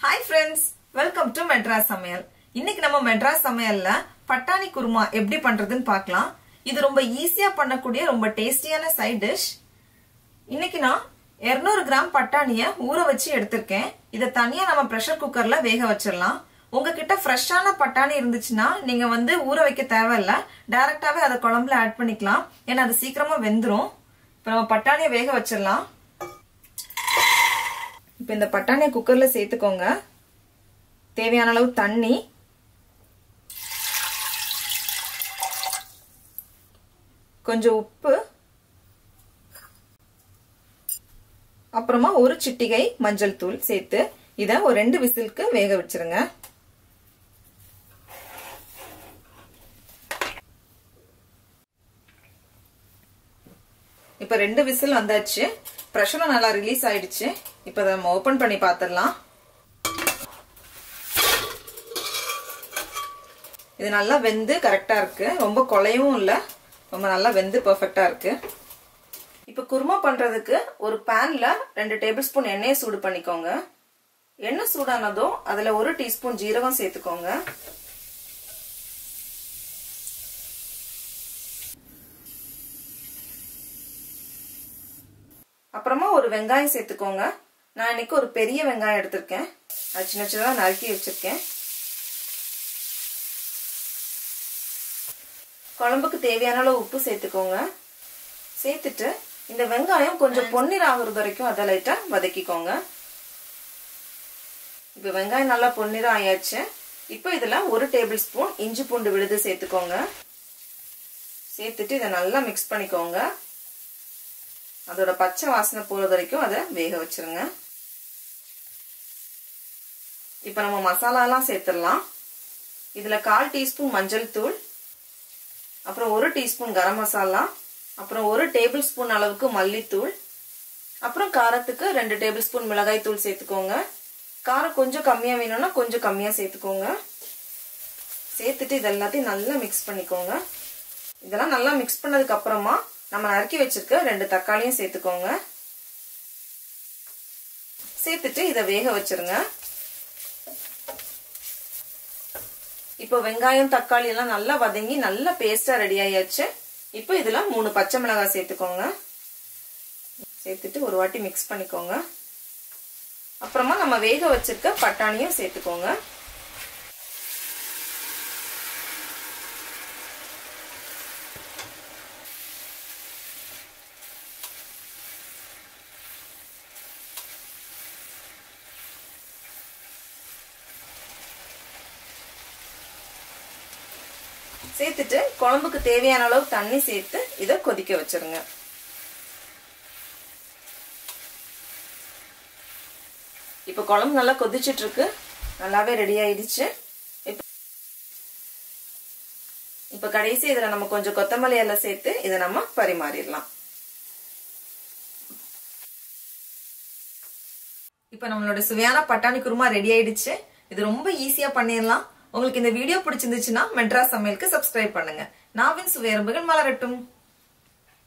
hi friends welcome to Madras சமையல் இன்னைக்கு நம்ம மெட்ராஸ் சமையல்ல பட்டாணி குருமா எப்படி பண்றதுன்னு பார்க்கலாம் இது ரொம்ப ஈஸியா பண்ணக்கூடிய ரொம்ப டேஸ்டியான சைட் டிஷ் இன்னைக்கு நான் 200 கிராம் பட்டாணிய ஊற வச்சு எடுத்திருக்கேன் இதை தனியா நம்ம ப்ரெஷர் குக்கர்ல வேக வச்சிடலாம் உங்ககிட்ட ஃப்ரெஷ்ஷான பட்டாணி இருந்துச்சுன்னா நீங்க வந்து ஊற வைக்க தேவையில்ல டைரக்டாவே அதை குழம்புல ஆட் பண்ணிக்கலாம் ஏன்னா அது சீக்கிரமா வெந்துரும் இப்ப நம்ம பட்டாணியை வேக வச்சிடலாம் இப்போ இந்த பட்டாணியை குக்கர்ல சேர்த்துக்கோங்க தேவையான அளவு தண்ணி கொஞ்சம் உப்பு அப்புறமா ஒரு சிட்டிகை மஞ்சள் தூள் சேர்த்து இத ஒரு ரெண்டு விசிலுக்கு வேக வச்சிருங்க இப்ப ரெண்டு விசில் வந்தாச்சு ப்ரெஷரும் நல்லா ரிலீஸ் ஆயிடுச்சு இப்ப அதை நம்ம ஓபன் பண்ணி பார்த்துடலாம் இது நல்லா வெந்து கரெக்டா இருக்கு ரொம்ப கொலையும் இல்ல ரொம்ப நல்லா வெந்து பெர்ஃபெக்டா இருக்கு இப்ப குருமா பண்றதுக்கு ஒரு பேன்ல ரெண்டு டேபிள் ஸ்பூன் எண்ணெயை சூடு பண்ணிக்கோங்க எண்ணெய் சூடானதும் அதுல ஒரு டீஸ்பூன் ஜீரகம் சேர்த்துக்கோங்க அப்புறமா ஒரு வெங்காயம் சேர்த்துக்கோங்க நான் இன்னைக்கு ஒரு பெரிய வெங்காயம் எடுத்திருக்கேன் அது சின்ன சின்னதாக நறுக்கி வச்சிருக்கேன் குழம்புக்கு தேவையான அளவு உப்பு சேர்த்துக்கோங்க சேர்த்துட்டு இந்த வெங்காயம் கொஞ்சம் பொன்னிறம் ஆகுறது வரைக்கும் அதை லைட்டா வதக்கிக்கோங்க இப்போ வெங்காயம் நல்லா பொன்னிறம் ஆயாச்சு இப்போ இதுல ஒரு டேபிள் ஸ்பூன் இஞ்சி பூண்டு விழுது சேர்த்துக்கோங்க சேர்த்துட்டு இதை நல்லா மிக்ஸ் பண்ணிக்கோங்க அதோட பச்சை வாசனை போறது வரைக்கும் அதை வேக வச்சிருங்க இப்போ நம்ம மசாலாலாம் சேர்த்துடலாம் இதுல கால் டீஸ்பூன் மஞ்சள் தூள் அப்புறம் ஒரு டீஸ்பூன் கரம் மசாலா அப்புறம் ஒரு டேபிள் ஸ்பூன் அளவுக்கு மல்லித்தூள் அப்புறம் காரத்துக்கு ரெண்டு டேபிள் ஸ்பூன் மிளகாய் தூள் சேர்த்துக்கோங்க காரம் கொஞ்சம் கம்மியாக வேணும்னா கொஞ்சம் கம்மியாக சேர்த்துக்கோங்க சேர்த்துட்டு இது எல்லாத்தையும் நல்லா மிக்ஸ் பண்ணிக்கோங்க இதெல்லாம் நல்லா மிக்ஸ் பண்ணதுக்கு அப்புறமா நம்ம நறுக்கி வச்சிருக்க ரெண்டு தக்காளியும் சேர்த்துக்கோங்க சேர்த்துட்டு இதை வேக வச்சிருங்க இப்போ வெங்காயம் தக்காளி எல்லாம் நல்லா வதங்கி நல்லா பேஸ்டா ரெடி ஆயாச்சு இப்போ இதுல மூணு பச்சை மிளகாய் சேர்த்துக்கோங்க சேர்த்துட்டு ஒரு வாட்டி மிக்ஸ் பண்ணிக்கோங்க அப்புறமா நம்ம வேக வச்சிருக்க பட்டாணியும் சேர்த்துக்கோங்க சேர்த்துட்டு குழம்புக்கு தேவையான அளவு தண்ணி சேர்த்து இதை கொதிக்க வச்சிருங்க இப்போ குழம்பு நல்லா கொதிச்சிட்டு இருக்கு நல்லாவே ரெடி ஆயிடுச்சு இப்போ கடைசி இதில் நம்ம கொஞ்சம் கொத்தமல்லி எல்லாம் சேர்த்து இதை நம்ம பரிமாறிடலாம் இப்போ நம்மளோட சுவையான பட்டாணி குருமா ரெடி ஆயிடுச்சு இது ரொம்ப ஈஸியா பண்ணிடலாம் உங்களுக்கு இந்த வீடியோ பிடிச்சிருந்துச்சுன்னா மெட்ராஸ் சமையலுக்கு சப்ஸ்கிரைப் பண்ணுங்க நாவின் சுவையரம்புகள் மலரட்டும்